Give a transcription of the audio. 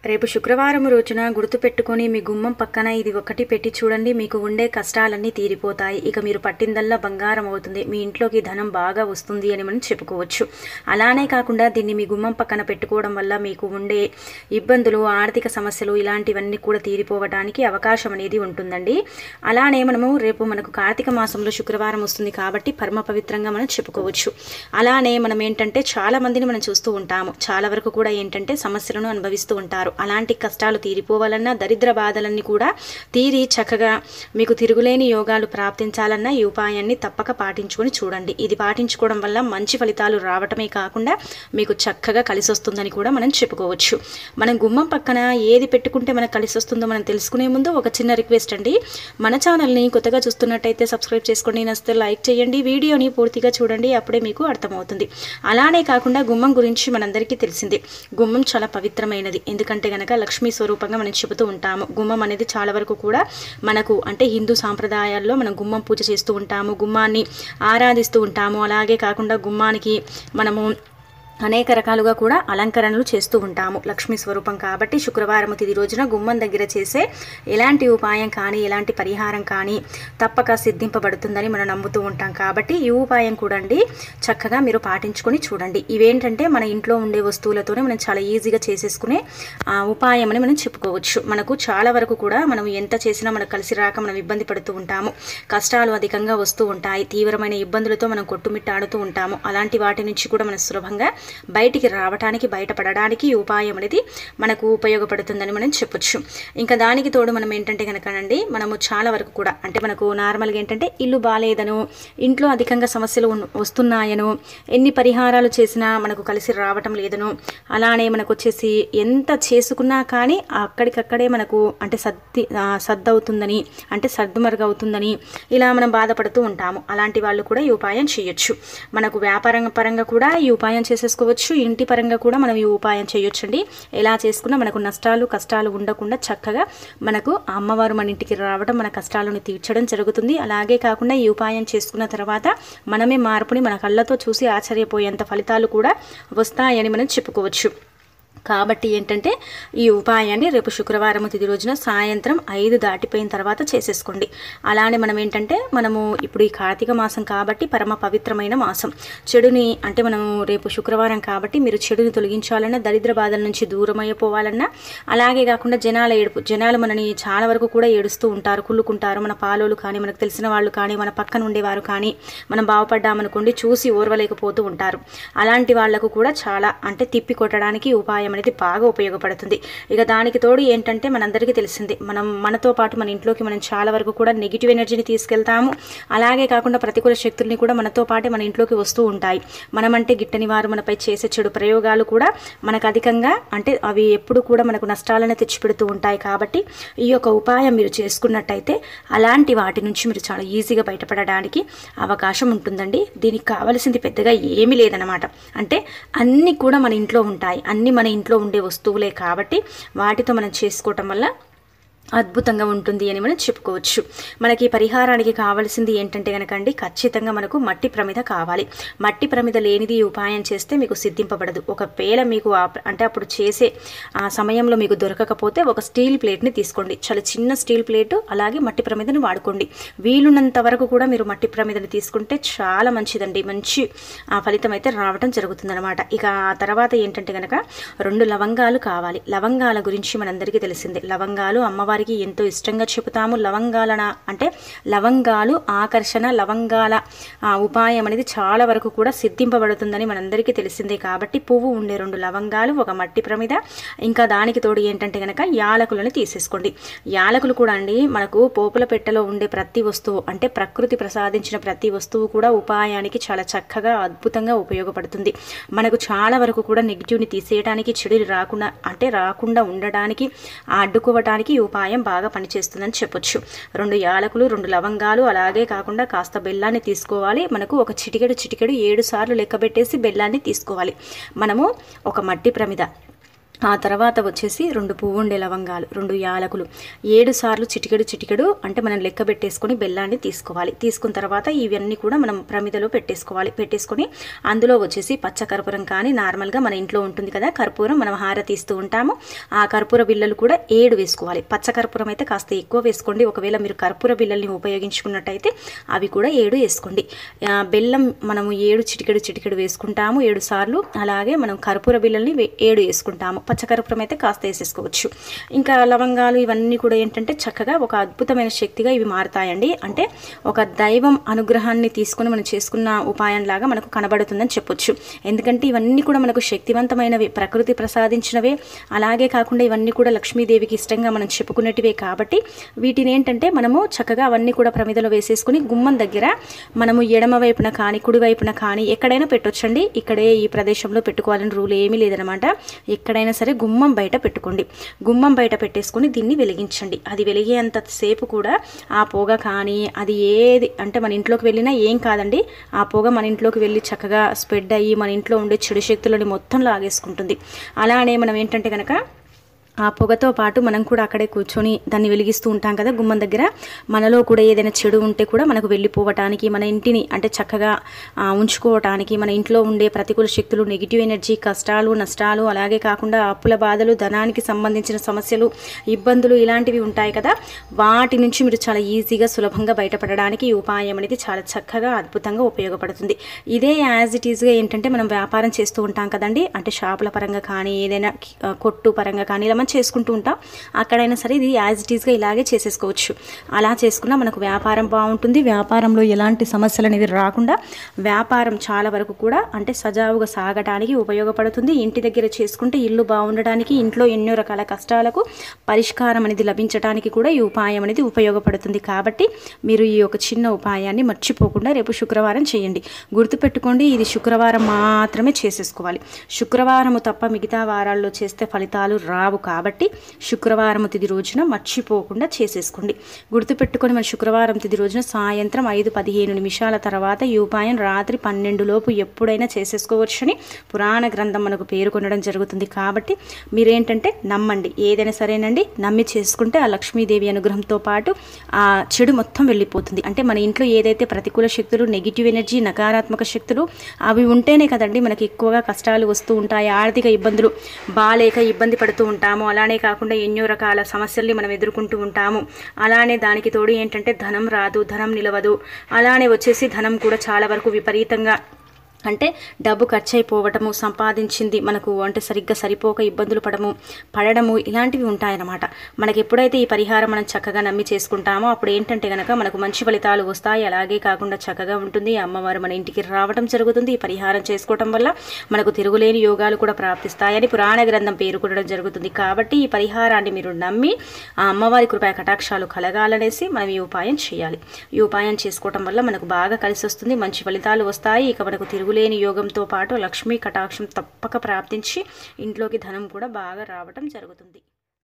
రేపు శుక్రవారం రోజున గుర్తుపెట్టుకొని మీ గుమ్మం పక్కన ఇది ఒకటి పెట్టి చూడండి మీకు ఉండే కష్టాలన్నీ తీరిపోతాయి ఇక మీరు పట్టిందల్లా బంగారం అవుతుంది మీ ఇంట్లోకి ధనం బాగా వస్తుంది అని మనం చెప్పుకోవచ్చు అలానే కాకుండా దీన్ని మీ గుమ్మం పక్కన పెట్టుకోవడం వల్ల మీకు ఉండే ఇబ్బందులు ఆర్థిక సమస్యలు ఇలాంటివన్నీ కూడా తీరిపోవడానికి అవకాశం అనేది ఉంటుందండి అలానే మనము రేపు మనకు కార్తీక మాసంలో శుక్రవారం వస్తుంది కాబట్టి పరమ పవిత్రంగా మనం చెప్పుకోవచ్చు అలానే మనం ఏంటంటే చాలా మందిని మనం చూస్తూ ఉంటాము చాలా వరకు కూడా ఏంటంటే సమస్యలను అనుభవిస్తూ ఉంటారు అలాంటి కష్టాలు తీరిపోవాలన్నా దరిద్ర బాధలన్నీ కూడా తీరి చక్కగా మీకు తిరుగులేని యోగాలు ప్రాప్తించాలన్నా ఈ ఉపాయాన్ని తప్పక పాటించుకొని చూడండి ఇది పాటించుకోవడం వల్ల మంచి ఫలితాలు రావటమే కాకుండా మీకు చక్కగా కలిసి వస్తుందని కూడా మనం చెప్పుకోవచ్చు మనం గుమ్మం పక్కన ఏది పెట్టుకుంటే మనకు కలిసి వస్తుందో మనం తెలుసుకునే ముందు ఒక చిన్న రిక్వెస్ట్ అండి మన ఛానల్ని కొత్తగా చూస్తున్నట్టయితే సబ్స్క్రైబ్ చేసుకోండి నచ్చితే లైక్ చేయండి వీడియోని పూర్తిగా చూడండి అప్పుడే మీకు అర్థమవుతుంది అలానే కాకుండా గుమ్మం గురించి మనందరికీ తెలిసిందే గుమ్మం చాలా పవిత్రమైనది ఎందుకంటే గనక లక్ష్మీ స్వరూపంగా మనం చెబుతూ ఉంటాము గుమ్మం అనేది చాలా వరకు కూడా మనకు అంటే హిందూ సాంప్రదాయాల్లో మనం గుమ్మం పూజ చేస్తూ ఉంటాము గుమ్మాన్ని ఆరాధిస్తూ ఉంటాము అలాగే కాకుండా గుమ్మానికి మనము అనేక రకాలుగా కూడా అలంకరణలు చేస్తూ ఉంటాము లక్ష్మీ స్వరూపం కాబట్టి శుక్రవారం తిది రోజున గుమ్మం దగ్గర చేసే ఎలాంటి ఉపాయం కానీ ఎలాంటి పరిహారం కానీ తప్పక సిద్ధింపబడుతుందని మనం నమ్ముతూ ఉంటాం కాబట్టి ఈ ఉపాయం కూడా అండి చక్కగా మీరు పాటించుకొని చూడండి ఇవేంటంటే మన ఇంట్లో ఉండే వస్తువులతోనే మనం చాలా ఈజీగా చేసేసుకునే ఆ, ఉపాయం అని మనం చెప్పుకోవచ్చు మనకు చాలా వరకు కూడా మనం ఎంత చేసినా మనకు కలిసి రాక మనం ఇబ్బంది పడుతూ ఉంటాము కష్టాలు అధికంగా వస్తూ ఉంటాయి తీవ్రమైన ఇబ్బందులతో మనం కొట్టుమిట్టాడుతూ ఉంటాము అలాంటి వాటి నుంచి కూడా మనం సులభంగా బయటికి రావడానికి బయటపడడానికి ఈ ఉపాయం అనేది మనకు ఉపయోగపడుతుందని మనం చెప్పొచ్చు ఇంకా దానికి తోడు మనం ఏంటంటే కనుకనండి మనము చాలా వరకు కూడా అంటే మనకు నార్మల్గా ఏంటంటే ఇల్లు బాగాలేదను ఇంట్లో అధికంగా సమస్యలు ఉన్- వస్తున్నాయను ఎన్ని పరిహారాలు చేసినా మనకు కలిసి రావటం లేదను అలానే మనకు వచ్చేసి ఎంత చేసుకున్నా కానీ అక్కడికక్కడే మనకు అంటే సర్ది ఆ, సర్దవుతుందని అంటే సర్దుమరుగు అవుతుందని ఇలా మనం బాధపడుతూ ఉంటాము అలాంటి వాళ్ళు కూడా ఈ ఉపాయం చేయొచ్చు మనకు వ్యాపారం పరంగా కూడా ఈ ఉపాయం చేసేసుకోవచ్చు ఇంటి పరంగా కూడా మనం ఈ ఉపాయం చేయొచ్చండి ఎలా చేసుకున్నా మనకు నష్టాలు కష్టాలు ఉండకుండా చక్కగా మనకు ఆ అమ్మవారు మన ఇంటికి రావడం మన కష్టాలను తీర్చడం జరుగుతుంది అలాగే కాకుండా ఈ ఉపాయం చేసుకున్న తర్వాత మనమే మార్పుని మన కళ్ళతో చూసి ఆశ్చర్యపోయేంత ఫలితాలు కూడా వస్తాయని మనం చెప్పుకోవచ్చు కాబట్టి ఏంటంటే ఈ ఉపాయాన్ని రేపు శుక్రవారం తిది రోజున సాయంత్రం ఐదు దాటిపోయిన తర్వాత చేసేసుకోండి అలానే మనం ఏంటంటే మనము ఇప్పుడు ఈ కార్తీక మాసం కాబట్టి పరమ పవిత్రమైన మాసం చెడుని అంటే మనము రేపు శుక్రవారం కాబట్టి మీరు చెడుని తొలగించాలన్నా దరిద్ర బాధల నుంచి దూరం అయిపోవాలన్నా అలాగే కాకుండా జనాల ఏడుపు జనాలు మనని చాలా వరకు కూడా ఏడుస్తూ ఉంటారు కుళ్ళుకుంటారు మన పాలోలు కానీ మనకు తెలిసిన వాళ్ళు కానీ మన పక్కన ఉండేవారు కానీ మనం బాగుపడ్డామనుకోండి చూసి ఓర్వలేకపోతూ ఉంటారు అలాంటి వాళ్లకు కూడా చాలా అంటే తిప్పి కొట్టడానికి ఈ ఉపాయం అనేది బాగా ఉపయోగపడుతుంది ఇక దానికి తోడు ఏంటంటే మనందరికీ తెలిసింది మనం మనతో పాటు మన ఇంట్లోకి మనం చాలా వరకు కూడా నెగిటివ్ ఎనర్జీని తీసుకెళ్తాము అలాగే కాకుండా ప్రతికూల శక్తుల్ని కూడా మనతో పాటే మన ఇంట్లోకి వస్తూ ఉంటాయి మనమంటే గిట్టని వారు మనపై చేసే చెడు ప్రయోగాలు కూడా మనకు అధికంగా అంటే అవి ఎప్పుడు కూడా మనకు నష్టాలను తెచ్చిపెడుతూ ఉంటాయి కాబట్టి ఈ యొక్క ఉపాయం మీరు చేసుకున్నట్టయితే అలాంటి వాటి నుంచి మీరు చాలా ఈజీగా బయటపడడానికి అవకాశం ఉంటుందండి దీనికి కావలసింది పెద్దగా ఏమీ లేదనమాట అంటే అన్నీ కూడా మన ఇంట్లో ఉంటాయి అన్నీ మన ఇంట్లో ఉండే వస్తువులే కాబట్టి వాటితో మనం చేసుకోవటం వల్ల అద్భుతంగా ఉంటుంది అని మనం చెప్పుకోవచ్చు మనకి ఈ పరిహారానికి కావాల్సింది ఏంటంటే కనుకండి ఖచ్చితంగా మనకు మట్టి ప్రమిద కావాలి మట్టి ప్రమిద లేనిది ఈ ఉపాయం చేస్తే మీకు సిద్ధింపబడదు ఒకవేళ మీకు ఆ- అంటే అప్పుడు చేసే ఆ సమయంలో మీకు దొరకకపోతే ఒక స్టీల్ ప్లేట్ని తీసుకోండి చాలా చిన్న స్టీల్ ప్లేటు అలాగే మట్టి ప్రమిదని వాడుకోండి వీలున్నంత వరకు కూడా మీరు మట్టి ప్రమిదని తీసుకుంటే చాలా మంచిదండి మంచి ఆ ఫలితం అయితే రావడం జరుగుతుందన్నమాట ఇక ఆ తర్వాత ఏంటంటే కనుక రెండు లవంగాలు కావాలి లవంగాల గురించి మనందరికీ తెలిసిందే లవంగాలు అమ్మవారికి ఎంతో ఇష్టంగా చెబుతాము లవంగాలన అంటే లవంగాలు ఆకర్షణ లవంగాల ఆ, ఉపాయం అనేది చాలా వరకు కూడా సిద్ధింపబడుతుందని మనందరికీ తెలిసిందే కాబట్టి పువ్వు ఉండే రెండు లవంగాలు ఒక మట్టి ప్రమిద ఇంకా దానికి తోడు ఏంటంటే కనుక యాలకులను తీసేసుకోండి యాలకులు కూడా అండి మనకు పోపుల పెట్టెలో ఉండే ప్రతి వస్తువు అంటే ప్రకృతి ప్రసాదించిన ప్రతి వస్తువు కూడా ఉపాయానికి చాలా చక్కగా అద్భుతంగా ఉపయోగపడుతుంది మనకు చాలా వరకు కూడా నెగిటివ్ని తీసేయడానికి చెడుని రాకుండా అంటే రాకుండా ఉండడానికి ఆ అడ్డుకోవటానికి ఈ ఉపాయం బాగా పనిచేస్తుందని చెప్పొచ్చు రెండు యాలకులు రెండు లవంగాలు అలాగే కాకుండా కాస్త బెల్లాన్ని తీసుకోవాలి మనకు ఒక చిటికెడు చిటికెడు ఏడు సార్లు లెక్క పెట్టేసి బెల్లాన్ని తీసుకోవాలి మనము ఒక మట్టి ప్రమిద ఆ తర్వాత వచ్చేసి రెండు పువ్వుండే లవంగాలు రెండు యాలకులు ఏడు సార్లు చిటికెడు చిటికెడు అంటే మనం లెక్క పెట్టేసుకొని బెల్లాన్ని తీసుకోవాలి తీసుకున్న తర్వాత ఇవన్నీ కూడా మనం ప్రమిదలో పెట్టేసుకోవాలి పెట్టేసుకొని అందులో వచ్చేసి పచ్చ కర్పూరం కానీ నార్మల్గా మన ఇంట్లో ఉంటుంది కదా కర్పూరం మనం హారతి ఇస్తూ ఉంటాము ఆ కర్పూర బిళ్ళలు కూడా ఏడు వేసుకోవాలి పచ్చ కర్పూరం అయితే కాస్త ఎక్కువ వేసుకోండి ఒకవేళ మీరు కర్పూర బిళ్ళల్ని ఉపయోగించుకున్నట్టయితే అవి కూడా ఏడు వేసుకోండి ఆ, బెల్లం మనము ఏడు చిటికెడు చిటికెడు వేసుకుంటాము ఏడు సార్లు అలాగే మనం కర్పూర బిళ్ళల్ని వే- ఏడు వేసుకుంటాము పచ్చకర్పూరం అయితే కాస్త వేసేసుకోవచ్చు ఇంకా లవంగాలు ఇవన్నీ కూడా ఏంటంటే చక్కగా ఒక అద్భుతమైన శక్తిగా ఇవి మారుతాయండి అంటే ఒక దైవం అనుగ్రహాన్ని తీసుకుని మనం చేసుకున్న ఉపాయం లాగా మనకు కనబడుతుందని చెప్పొచ్చు ఎందుకంటే ఇవన్నీ కూడా మనకు శక్తివంతమైనవి ప్రకృతి ప్రసాదించినవే అలాగే కాకుండా ఇవన్నీ కూడా లక్ష్మీదేవికి ఇష్టంగా మనం చెప్పుకునేటివే కాబట్టి వీటిని ఏంటంటే మనము చక్కగా అవన్నీ కూడా ప్రమిదలో వేసేసుకుని గుమ్మం దగ్గర మనము ఎడమ వైపున కానీ కుడి వైపున కానీ ఎక్కడైనా పెట్టొచ్చండి ఇక్కడే ఈ ప్రదేశంలో పెట్టుకోవాలని రూల్ ఏమీ లేదనమాట ఎక్కడైనా సరే గుమ్మం బయట పెట్టుకోండి గుమ్మం బయట పెట్టేసుకొని దీన్ని వెలిగించండి అది వెలిగేంత సేపు కూడా ఆ పొగ కానీ అది ఏది అంటే మన ఇంట్లోకి వెళ్ళినా ఏం కాదండి ఆ పొగ మన ఇంట్లోకి వెళ్ళి చక్కగా స్ప్రెడ్ అయ్యి మన ఇంట్లో ఉండే చెడు శక్తులని మొత్తం లాగేసుకుంటుంది అలానే మనం ఏంటంటే కనుక ఆ పొగతో పాటు మనం కూడా అక్కడే కూర్చొని దాన్ని వెలిగిస్తూ ఉంటాం కదా గుమ్మం దగ్గర మనలో కూడా ఏదైనా చెడు ఉంటే కూడా మనకు వెళ్ళిపోవటానికి మన ఇంటిని అంటే చక్కగా ఆ, ఉంచుకోవటానికి మన ఇంట్లో ఉండే ప్రతికూల శక్తులు నెగిటివ్ ఎనర్జీ కష్టాలు నష్టాలు అలాగే కాకుండా అప్పుల బాధలు ధనానికి సంబంధించిన సమస్యలు ఇబ్బందులు ఇలాంటివి ఉంటాయి కదా వాటి నుంచి మీరు చాలా ఈజీగా సులభంగా బయటపడడానికి ఈ ఉపాయం అనేది చాలా చక్కగా అద్భుతంగా ఉపయోగపడుతుంది ఇదే యాజ్ ఇట్ ఈజ్గా ఏంటంటే మనం వ్యాపారం చేస్తూ ఉంటాం కదండి అంటే షాపుల పరంగా కానీ ఏదైనా ఆ, కొట్టు పరంగా కానీ ఇలా మనం చేసుకుంటూ ఉంటాం అక్కడైనా సరే ఇది యాజ్ ఇట్ ఈస్గా ఇలాగే చేసేసుకోవచ్చు అలా చేసుకున్నా మనకు వ్యాపారం బాగుంటుంది వ్యాపారంలో ఎలాంటి సమస్యలు అనేవి రాకుండా వ్యాపారం చాలా వరకు కూడా అంటే సజావుగా సాగటానికి ఉపయోగపడుతుంది ఇంటి దగ్గర చేసుకుంటే ఇల్లు బాగుండడానికి ఇంట్లో ఎన్నో రకాల కష్టాలకు పరిష్కారం అనేది లభించడానికి కూడా ఈ ఉపాయం అనేది ఉపయోగపడుతుంది కాబట్టి మీరు ఈ ఒక చిన్న ఉపాయాన్ని మర్చిపోకుండా రేపు శుక్రవారం చేయండి గుర్తుపెట్టుకోండి ఇది శుక్రవారం మాత్రమే చేసేసుకోవాలి శుక్రవారము తప్ప మిగతా వారాల్లో చేస్తే ఫలితాలు రావు కాబట్టి శుక్రవారం తిది రోజున మర్చిపోకుండా చేసేసుకోండి గుర్తుపెట్టుకొని మన శుక్రవారం తిది రోజున సాయంత్రం ఐదు పదిహేను నిమిషాల తర్వాత ఈ ఉపాయం రాత్రి పన్నెండు లోపు ఎప్పుడైనా చేసేసుకోవచ్చని పురాణ గ్రంథం మనకు పేర్కొనడం జరుగుతుంది కాబట్టి మీరేంటంటే నమ్మండి ఏదైనా సరేనండి నమ్మి చేసుకుంటే ఆ లక్ష్మీదేవి అనుగ్రహంతో పాటు ఆ చెడు మొత్తం వెళ్ళిపోతుంది అంటే మన ఇంట్లో ఏదైతే ప్రతికూల శక్తులు నెగిటివ్ ఎనర్జీ నకారాత్మక శక్తులు అవి ఉంటేనే కదండి మనకి ఎక్కువగా కష్టాలు వస్తూ ఉంటాయి ఆర్థిక ఇబ్బందులు బాలేక ఇబ్బంది పడుతూ ఉంటాము అలానే కాకుండా ఎన్నో రకాల సమస్యల్ని మనం ఎదుర్కొంటూ ఉంటాము అలానే దానికి తోడు ఏంటంటే ధనం రాదు ధనం నిలవదు అలానే వచ్చేసి ధనం కూడా చాలా వరకు విపరీతంగా అంటే డబ్బు ఖర్చు అయిపోవటము సంపాదించింది మనకు అంటే సరిగ్గా సరిపోక ఇబ్బందులు పడము పడడము ఇలాంటివి ఉంటాయన్నమాట మనకి ఎప్పుడైతే ఈ పరిహారం మనం చక్కగా నమ్మి చేసుకుంటామో అప్పుడు ఏంటంటే కనుక మనకు మంచి ఫలితాలు వస్తాయి అలాగే కాకుండా చక్కగా ఉంటుంది అమ్మవారు మన ఇంటికి రావడం జరుగుతుంది ఈ పరిహారం చేసుకోవటం వల్ల మనకు తిరుగులేని యోగాలు కూడా ప్రాప్తిస్తాయని పురాణ గ్రంథం పేర్కొనడం జరుగుతుంది కాబట్టి ఈ పరిహారాన్ని మీరు నమ్మి ఆ అమ్మవారి కృపా కటాక్షాలు కలగాలనేసి మనం ఈ ఉపాయం చేయాలి ఈ ఉపాయం చేసుకోవటం వల్ల మనకు బాగా కలిసి వస్తుంది మంచి ఫలితాలు వస్తాయి ఇక మనకు తిరుగులేని యోగంతో పాటు లక్ష్మీ కటాక్షం తప్పక ప్రాప్తించి ఇంట్లోకి ధనం కూడా బాగా రావటం జరుగుతుంది